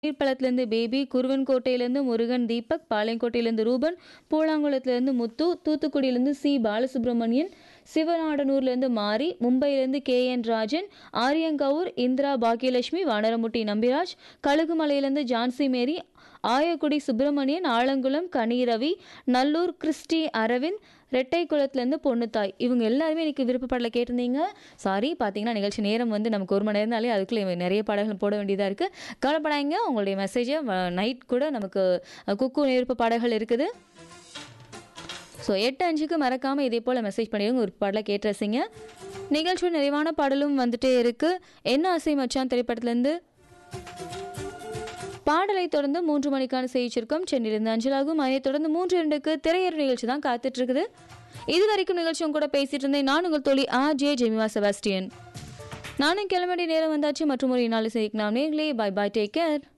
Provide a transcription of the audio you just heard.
கீழ்ப்பழத்துலேருந்து Baby குருவன்கோட்டையிலேருந்து முருகன் தீபக் பாளையங்கோட்டையிலேருந்து ரூபன் பூலாங்குளத்துலேருந்து முத்து தூத்துக்குடியிலேருந்து சி பாலசுப்ரமணியன் சிவநாடனூர்லேருந்து மாரி மும்பையிலேருந்து கே என் ராஜன் ஆரியங்கவுர் இந்திரா பாக்கியலட்சுமி வானரமுட்டி நம்பிராஜ் கழுகுமலையிலேருந்து ஜான்சி மேரி ஆயக்குடி சுப்பிரமணியன் ஆலங்குளம் கனிரவி நல்லூர் கிறிஸ்டி அரவிந்த் ரெட்டைக்குளத்துலேருந்து பொண்ணுத்தாய் இவங்க எல்லாருமே எனக்கு விருப்பப்படல கேட்டிருந்தீங்க சாரி பார்த்தீங்கன்னா நிகழ்ச்சி நேரம் வந்து நமக்கு ஒரு மணி நேரம்னாலே அதுக்குள்ளே நிறைய பாடல்கள் போட வேண்டியதாக இருக்குது கவலைப்படாங்க உங்களுடைய மெசேஜை நைட் கூட நமக்கு அஹ், குக்கு விருப்ப பாடல்கள் இருக்குது ஸோ எட்டு அஞ்சுக்கு மறக்காமல் இதே போல் மெசேஜ் பண்ணிடுங்க ஒரு பாடலை கேட்டு ரசிங்க நிகழ்ச்சியோட நிறைவான பாடலும் வந்துட்டே இருக்குது என்ன ஆசை மச்சான் திரைப்படத்துலேருந்து பாடலை தொடர்ந்து மூன்று மணிக்கான செய்திச்சிருக்கோம் சென்னையிலிருந்து அஞ்சலாகும் அதனைத் தொடர்ந்து மூன்று இரண்டுக்கு திரையர நிகழ்ச்சி தான் காத்துட்டு இருக்குது இது வரைக்கும் நிகழ்ச்சியும் கூட பேசிட்டு இருந்தேன் நான் உங்கள் தோழி ஆ ஜே ஜெமிமா செபாஸ்டியன் நானும் கிளம்ப வேண்டிய நேரம் வந்தாச்சு மற்றும் ஒரு நாள் சந்திக்கலாம் நேர்களே பை பாய் டேக் கேர்